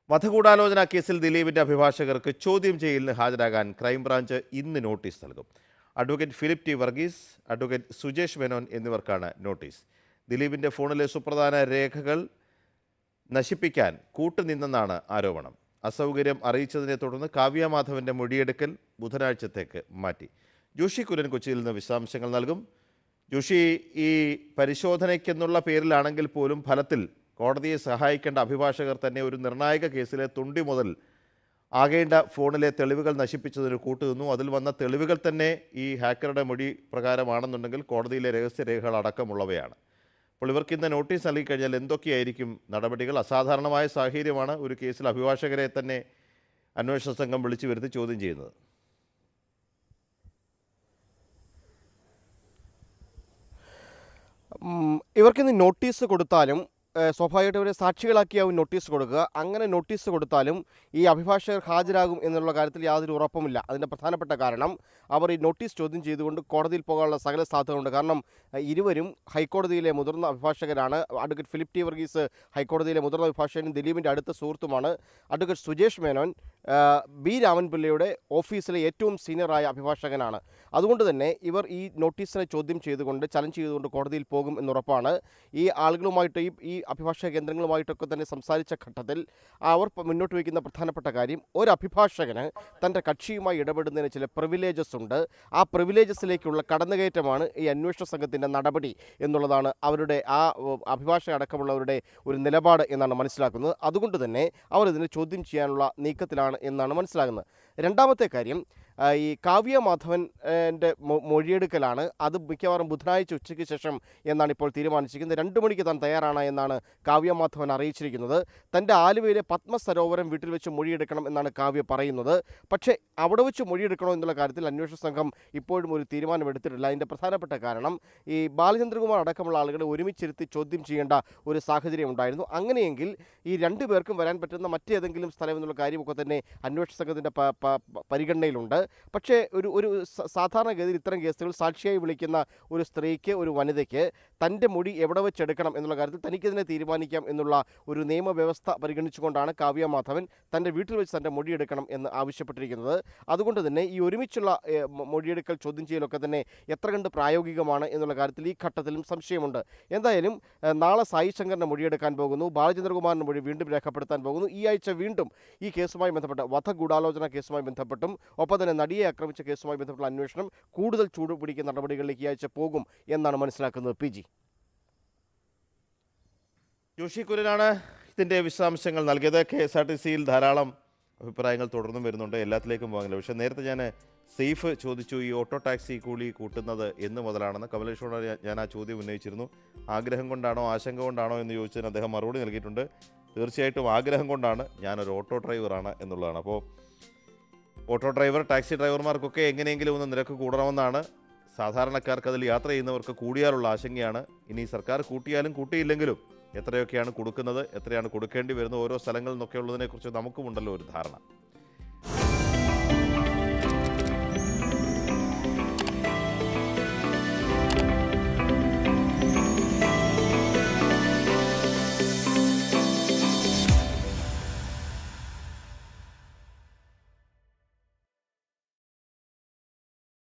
വധഗൂഢാലോചന കേസിൽ ദിലീപിന്റെ അഭിഭാഷകർക്ക് ചോദ്യം ചെയ്യലിന് ഹാജരാകാൻ ക്രൈംബ്രാഞ്ച് ഇന്ന് നോട്ടീസ് നൽകും advocate Philip T Varghese advocate Sujesh Menon എന്നിവർക്കാണ് നോട്ടീസ് ദിലീപിന്റെ ഫോണിലെ സുപ്രധാന രേഖകൾ നശിപ്പിക്കാൻ കൂട്ടുനിന്നെന്നാണ് ആരോപണം അസൗകര്യം അറിയിച്ചതിനെ തുടർന്ന് കാവ്യ മാധവന്റെ മൊഴിയെടുക്കൽ ബുധനാഴ്ചത്തേക്ക് മാറ്റി ജോഷി കുര്യൻ കൊച്ചിയിൽ നിന്ന് വിശദാംശങ്ങൾ നൽകും ജോഷി ഈ പരിശോധനയ്ക്കെന്നുള്ള പേരിലാണെങ്കിൽ പോലും ഫലത്തിൽ കോടതിയെ സഹായിക്കേണ്ട അഭിഭാഷകർ തന്നെ ഒരു നിർണായക കേസിലെ തുണ്ടി മുതൽ ആകേണ്ട ഫോണിലെ തെളിവുകൾ നശിപ്പിച്ചതിന് കൂട്ടുനിന്നു അതിൽ വന്ന തെളിവുകൾ തന്നെ ഈ ഹാക്കറുടെ മൊഴി പ്രകാരമാണെന്നുണ്ടെങ്കിൽ കോടതിയിലെ രഹസ്യരേഖകൾ അടക്കമുള്ളവയാണ് അപ്പോൾ ഇവർക്ക് ഇന്ന് നോട്ടീസ് നൽകിക്കഴിഞ്ഞാൽ എന്തൊക്കെയായിരിക്കും നടപടികൾ അസാധാരണമായ സാഹചര്യമാണ് ഒരു കേസിൽ അഭിഭാഷകരെ തന്നെ അന്വേഷണ സംഘം വിളിച്ചു വരുത്തി ചോദ്യം ചെയ്യുന്നത് ഉം, ഇവർക്കിന്ന് നോട്ടീസ് കൊടുത്താലും ഏഹ്, സ്വാഭാവികമായിട്ടും ഇവരെ സാക്ഷികളാക്കിയാവും നോട്ടീസ് കൊടുക്കുക അങ്ങനെ നോട്ടീസ് കൊടുത്താലും ഈ അഭിഭാഷകർ ഹാജരാകും എന്നുള്ള കാര്യത്തിൽ യാതൊരു ഉറപ്പുമില്ല അതിൻ്റെ പ്രധാനപ്പെട്ട കാരണം അവർ ഈ നോട്ടീസ് ചോദ്യം ചെയ്തുകൊണ്ട് കോടതിയിൽ പോകാനുള്ള സകല സാധ്യതകളുണ്ട് കാരണം ഏഹ്, ഇരുവരും ഹൈക്കോടതിയിലെ മുതിർന്ന അഭിഭാഷകരാണ് അഡ്വക്കേറ്റ് ഫിലിപ്പ് ടി വർഗീസ് ഹൈക്കോടതിയിലെ മുതിർന്ന അഭിഭാഷകനും ദിലീപിൻ്റെ അടുത്ത സുഹൃത്തുമാണ് അഡ്വക്കേറ്റ് സുജേഷ് മേനോൻ ഏഹ്, ബി രാമൻപിള്ളയുടെ ഓഫീസിലെ ഏറ്റവും സീനിയറായ അഭിഭാഷകനാണ് അതുകൊണ്ട് തന്നെ ഇവർ ഈ നോട്ടീസിനെ ചോദ്യം ചെയ്തുകൊണ്ട് ചലഞ്ച് ചെയ്തുകൊണ്ട് കോടതിയിൽ പോകും എന്നുറപ്പാണ് ഈ ആളുകളുമായിട്ട് ഈ ഈ അഭിഭാഷക കേന്ദ്രങ്ങളുമായിട്ടൊക്കെ തന്നെ സംസാരിച്ച ഘട്ടത്തിൽ അവർ പ- മുന്നോട്ട് വയ്ക്കുന്ന പ്രധാനപ്പെട്ട കാര്യം ഒരു അഭിഭാഷകന് തൻ്റെ കക്ഷിയുമായി ഇടപെടുന്നതിന് ചില പ്രിവിലേജസ് ഉണ്ട് ആ പ്രിവിലേജസിലേക്കുള്ള കടന്നുകയറ്റമാണ് ഈ അന്വേഷണ സംഘത്തിൻ്റെ നടപടി എന്നുള്ളതാണ് അവരുടെ ആ ഉം, അഭിഭാഷക അടക്കമുള്ളവരുടെ ഒരു നിലപാട് എന്നാണ് മനസ്സിലാക്കുന്നത് അതുകൊണ്ട് തന്നെ അവർ ഇതിനെ ചോദ്യം ചെയ്യാനുള്ള നീക്കത്തിലാണ് എന്നാണ് മനസ്സിലാകുന്നത് രണ്ടാമത്തെ കാര്യം ആ, ഈ കാവ്യ മാധവൻ എൻ്റെ മൊഴിയെടുക്കലാണ് അത് മിക്കവാറും ബുധനാഴ്ച ഉച്ചയ്ക്ക് ശേഷം എന്നാണ് ഇപ്പോൾ തീരുമാനിച്ചിരിക്കുന്നത് രണ്ട് മണിക്ക് താൻ തയ്യാറാണ് എന്നാണ് കാവ്യ മാധവൻ അറിയിച്ചിരിക്കുന്നത് തൻ്റെ ആലുവയിലെ പത്മസരോവരം വീട്ടിൽ വെച്ച് മൊഴിയെടുക്കണം എന്നാണ് കാവ്യ പറയുന്നത് പക്ഷേ അവിടെ വെച്ച് മൊഴിയെടുക്കണോ എന്നുള്ള കാര്യത്തിൽ അന്വേഷണ സംഘം ഇപ്പോഴും ഒരു തീരുമാനമെടുത്തിട്ടില്ല അതിൻ്റെ പ്രധാനപ്പെട്ട കാരണം ഈ ബാലചന്ദ്രകുമാർ അടക്കമുള്ള ആളുകളെ ഒരുമിച്ചിരുത്തി ചോദ്യം ചെയ്യേണ്ട ഒരു സാഹചര്യം ഉണ്ടായിരുന്നു അങ്ങനെയെങ്കിൽ ഈ രണ്ടു പേർക്കും വരാൻ പറ്റുന്ന മറ്റേതെങ്കിലും സ്ഥലം എന്നുള്ള കാര്യമൊക്കെ തന്നെ അന്വേഷണ സംഘത്തിൻ്റെ പ- പ- പ- പരിഗണനയിലുണ്ട് പക്ഷേ ഒരു ഒരു സ- സാധാരണഗതിയിൽ ഇത്തരം കേസുകൾ സാക്ഷിയായി വിളിക്കുന്ന ഒരു സ്ത്രീക്ക് ഒരു വനിതയ്ക്ക് തൻ്റെ മൊഴി എവിടെ വെച്ചെടുക്കണം എന്നുള്ള കാര്യത്തിൽ തനിക്കിതിനെ തീരുമാനിക്കാം എന്നുള്ള ഒരു നിയമവ്യവസ്ഥ പരിഗണിച്ചുകൊണ്ടാണ് കാവ്യ മാധവൻ തൻ്റെ വീട്ടിൽ വെച്ച് തൻ്റെ മൊഴിയെടുക്കണം എന്ന് ആവശ്യപ്പെട്ടിരിക്കുന്നത് അതുകൊണ്ട് തന്നെ ഈ ഒരുമിച്ചുള്ള ഏ, മൊ- മൊഴിയെടുക്കൽ ചോദ്യം ചെയ്യലൊക്കെ തന്നെ എത്ര കണ്ട് പ്രായോഗികമാണ് എന്നുള്ള കാര്യത്തിൽ ഈ ഘട്ടത്തിലും സംശയമുണ്ട് എന്തായാലും ഏ, നാളെ സായി ശങ്കറിൻ്റെ മൊഴിയെടുക്കാൻ പോകുന്നു ബാലചന്ദ്രകുമാറിൻ്റെ മൊഴി വീണ്ടും രേഖപ്പെടുത്താൻ പോകുന്നു ഈ ആഴ്ച വീണ്ടും ഈ കേസുമായി ബന്ധപ്പെട്ട് വധഗൂഢാലോചന കേസുമായി ബന്ധപ്പെട്ടും ഒപ്പം തന്നെ നടിയെ ആക്രമിച്ച കേസുമായി ബന്ധപ്പെട്ടുള്ള അന്വേഷണം കൂടുതൽ ചൂട് പിടിക്കുന്ന നടപടികളിലേക്ക് ഈ ആഴ്ച പോകും എന്നാണ് മനസ്സിലാക്കുന്നത് പി ജി ജോഷി കുര്യനാണ് ഇതിൻ്റെ വിശദാംശങ്ങൾ നൽകിയത് കെ എസ് ആർ ടി സിയിൽ ധാരാളം അഭിപ്രായങ്ങൾ തുടർന്നും വരുന്നുണ്ട് എല്ലാത്തിലേക്കും പോകാനില്ല പക്ഷേ നേരത്തെ ഞാൻ സേഫ് ചോദിച്ചു ഈ ഓട്ടോ ടാക്സി കൂലി കൂട്ടുന്നത് എന്ന് മുതലാണെന്ന് കമലേഷോട് ഞാൻ- ഞാൻ ആ ചോദ്യം ഉന്നയിച്ചിരുന്നു ആഗ്രഹം കൊണ്ടാണോ ആശങ്ക കൊണ്ടാണോ എന്ന് ചോദിച്ചതിന് അദ്ദേഹം മറുപടി നൽകിയിട്ടുണ്ട് തീർച്ചയായിട്ടും ആഗ്രഹം കൊണ്ടാണ് ഞാനൊരു ഓട്ടോ ഡ്രൈവറാണ് എന്നുള്ളതാണ് അപ്പോൾ ഓട്ടോ ഡ്രൈവർ ടാക്സി ഡ്രൈവർമാർക്കൊക്കെ എങ്ങനെയെങ്കിലും ഒന്ന് നിരക്ക് കൂടണമെന്നാണ് സാധാരണക്കാർക്ക് അതിൽ യാത്ര ചെയ്യുന്നവർക്ക് കൂടിയാലുള്ള ആശങ്കയാണ് ഇനി സർക്കാർ കൂട്ടിയാലും കൂട്ടിയില്ലെങ്കിലും എത്രയൊക്കെയാണ് കൊടുക്കുന്നത് എത്രയാണ് കൊടുക്കേണ്ടി വരുന്നത് ഓരോ സ്ഥലങ്ങളിൽ നിന്നൊക്കെ ഉള്ളതിനെക്കുറിച്ച് നമുക്കുമുണ്ടല്ലോ ഒരു ധാരണ